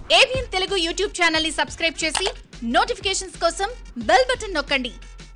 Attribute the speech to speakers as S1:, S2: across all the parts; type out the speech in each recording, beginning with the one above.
S1: ABN Telugu YouTube channel ని subscribe చేసి notifications కోసం బెల్ బటన్ నొక్కండి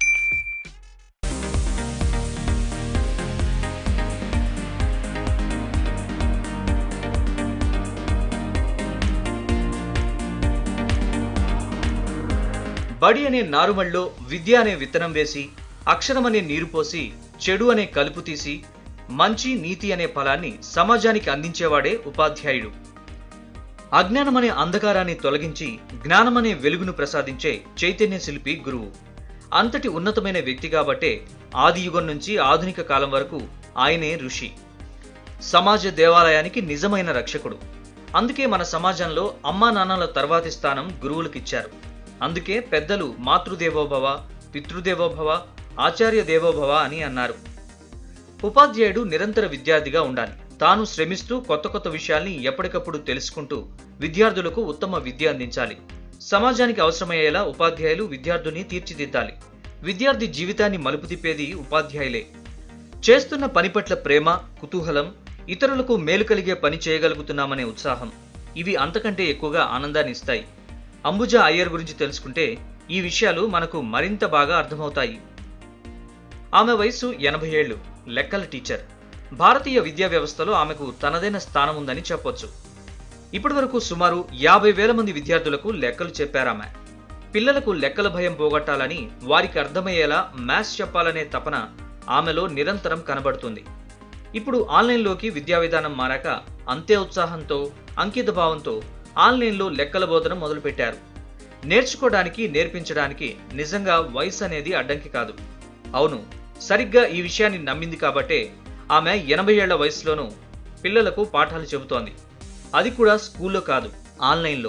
S2: బడి అనే నారుమళ్ళలో విద్య అనే విత్తనం వేసి అక్షరం అనే నీరు పోసి చెడు అనే కలుపు తీసి మంచి నీతి అనే ఫలాన్ని సమాజానికి అందించేవాడే ఉపాధ్యాయుడు అజ్ఞానం అనే అంధకారాన్ని తొలగించి జ్ఞానం అనే వెలుగును ప్రసాదించే చైతన్య శిల్పి గురువు అంతటి ఉన్నతమైన వ్యక్తి కాబట్టే ఆది యుగం నుంచి ఆధునిక కాలం వరకు ఆయనే ఋషి సమాజ దేవాలయానికి నిజమైన రక్షకుడు అందుకే మన సమాజంలో అమ్మా నాన్నల తర్వాతి స్థానం గురువులకిచ్చారు అందుకే పెద్దలు మాతృదేవోభవ పితృదేవోభవ ఆచార్య దేవోభవ అని అన్నారు ఉపాధ్యాయుడు నిరంతర విద్యార్థిగా ఉండాలి తాను శ్రమిస్తూ కొత్త కొత్త విషయాల్ని ఎప్పటికప్పుడు తెలుసుకుంటూ విద్యార్థులకు ఉత్తమ విద్య అందించాలి సమాజానికి అవసరమయ్యేలా ఉపాధ్యాయులు విద్యార్థుల్ని తీర్చిదిద్దాలి విద్యార్థి జీవితాన్ని మలుపు తిప్పేది ఉపాధ్యాయులే చేస్తున్న పని పట్ల ప్రేమ కుతూహలం ఇతరులకు మేలు కలిగే పని చేయగలుగుతున్నామనే ఉత్సాహం ఇవి అంతకంటే ఎక్కువగా ఆనందాన్ని ఇస్తాయి అంబుజా అయ్యర్ గురించి తెలుసుకుంటే ఈ విషయాలు మనకు మరింత బాగా అర్థమవుతాయి ఆమె వయసు ఎనభై ఏళ్ళు లెక్కల టీచర్ భారతీయ విద్యా వ్యవస్థలో ఆమెకు తనదైన స్థానం ఉందని చెప్పొచ్చు ఇప్పటివరకు సుమారు యాభై వేల మంది విద్యార్థులకు లెక్కలు చెప్పారామె పిల్లలకు లెక్కల భయం పోగొట్టాలని వారికి అర్థమయ్యేలా మ్యాథ్స్ చెప్పాలనే తపన ఆమెలో నిరంతరం కనబడుతుంది ఇప్పుడు ఆన్లైన్లోకి విద్యా విధానం మారాక అంతే ఉత్సాహంతో అంకిత భావంతో ఆన్లైన్లో లెక్కల బోధన మొదలుపెట్టారు నేర్చుకోవడానికి నేర్పించడానికి నిజంగా వయసు అనేది అడ్డంకి కాదు అవును సరిగ్గా ఈ విషయాన్ని నమ్మింది కాబట్టే ఆమె ఎనభై ఏళ్ల వయసులోనూ పిల్లలకు పాఠాలు చెబుతోంది అది కూడా స్కూల్లో కాదు ఆన్లైన్లో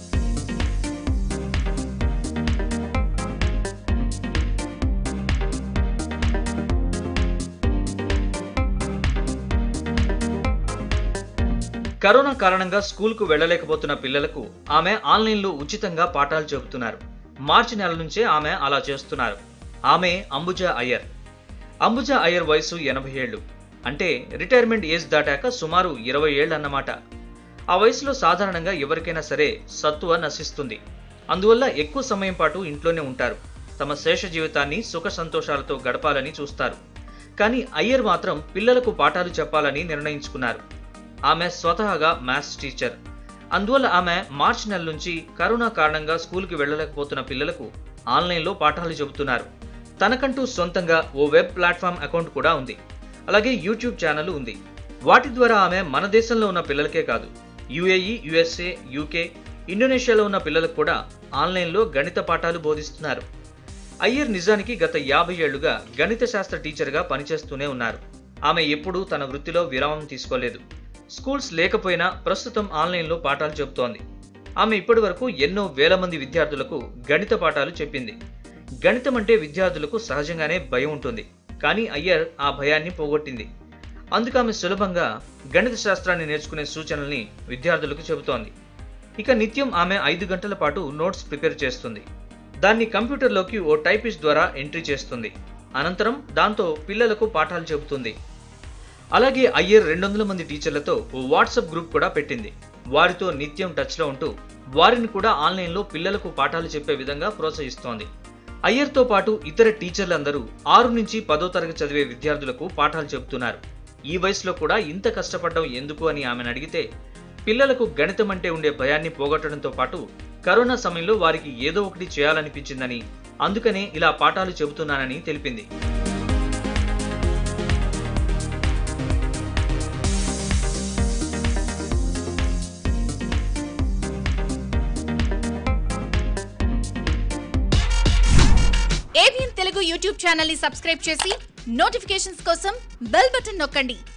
S2: కరోనా కారణంగా స్కూల్కు వెళ్ళలేకపోతున్న పిల్లలకు ఆమె ఆన్లైన్లో ఉచితంగా పాఠాలు చెబుతున్నారు మార్చి నెల నుంచే ఆమె అలా చేస్తున్నారు ఆమె అంబుజా అయ్యర్ అంబుజా అయ్యర్ వయసు ఎనభై ఏళ్ళు అంటే రిటైర్మెంట్ ఏజ్ దాటాక సుమారు ఇరవై ఏళ్ళు అన్నమాట ఆ వయసులో సాధారణంగా ఎవరికైనా సరే సత్తువ నశిస్తుంది అందువల్ల ఎక్కువ సమయం పాటు ఇంట్లోనే ఉంటారు తమ శేష జీవితాన్ని సుఖ సంతోషాలతో గడపాలని చూస్తారు కానీ అయ్యర్ మాత్రం పిల్లలకు పాఠాలు చెప్పాలని నిర్ణయించుకున్నారు ఆమె స్వతహాగా మ్యాథ్స్ టీచర్ అందువల్ల ఆమె మార్చి నెల నుంచి కరోనా కారణంగా స్కూల్కి వెళ్ళలేకపోతున్న పిల్లలకు ఆన్లైన్లో పాఠాలు చెబుతున్నారు తనకంటూ సొంతంగా ఓ వెబ్ ప్లాట్ఫామ్ అకౌంట్ కూడా ఉంది అలాగే యూట్యూబ్ ఛానల్ ఉంది వాటి ద్వారా ఆమె మన దేశంలో ఉన్న పిల్లలకే కాదు యుఏఈ యుఎస్ఏ యూకే ఇండోనేషియాలో ఉన్న పిల్లలకు కూడా ఆన్లైన్లో గణిత పాఠాలు బోధిస్తున్నారు అయ్యర్ నిజానికి గత యాభై ఏళ్లుగా గణిత శాస్త్ర టీచర్గా పనిచేస్తూనే ఉన్నారు ఆమె ఎప్పుడూ తన వృత్తిలో విరామం తీసుకోలేదు స్కూల్స్ లేకపోయినా ప్రస్తుతం ఆన్లైన్లో పాఠాలు చెబుతోంది ఆమె ఇప్పటి వరకు ఎన్నో వేల మంది విద్యార్థులకు గణిత పాఠాలు చెప్పింది గణితం అంటే విద్యార్థులకు సహజంగానే భయం ఉంటుంది కానీ అయ్యర్ ఆ భయాన్ని పోగొట్టింది అందుకు ఆమె సులభంగా గణిత శాస్త్రాన్ని నేర్చుకునే సూచనల్ని విద్యార్థులకు చెబుతోంది ఇక నిత్యం ఆమె ఐదు గంటల పాటు నోట్స్ ప్రిపేర్ చేస్తుంది దాన్ని కంప్యూటర్లోకి ఓ టైపిస్ట్ ద్వారా ఎంట్రీ చేస్తుంది అనంతరం దాంతో పిల్లలకు పాఠాలు చెబుతుంది అలాగే అయ్యర్ రెండు వందల మంది టీచర్లతో ఓ వాట్సాప్ గ్రూప్ కూడా పెట్టింది వారితో నిత్యం టచ్లో ఉంటూ వారిని కూడా ఆన్లైన్లో పిల్లలకు పాఠాలు చెప్పే విధంగా ప్రోత్సహిస్తోంది అయ్యర్తో పాటు ఇతర టీచర్లందరూ ఆరు నుంచి పదో తరగతి చదివే విద్యార్థులకు పాఠాలు చెబుతున్నారు ఈ వయసులో కూడా ఇంత కష్టపడడం ఎందుకు అని ఆమెను అడిగితే పిల్లలకు గణితం అంటే ఉండే భయాన్ని పోగొట్టడంతో పాటు కరోనా సమయంలో వారికి ఏదో ఒకటి చేయాలనిపించిందని అందుకనే ఇలా పాఠాలు చెబుతున్నానని తెలిపింది
S1: ఏబిఎన్ తెలుగు యూట్యూబ్ ఛానల్ ని సబ్స్క్రైబ్ చేసి నోటిఫికేషన్స్ కోసం బెల్ బటన్ నొక్కండి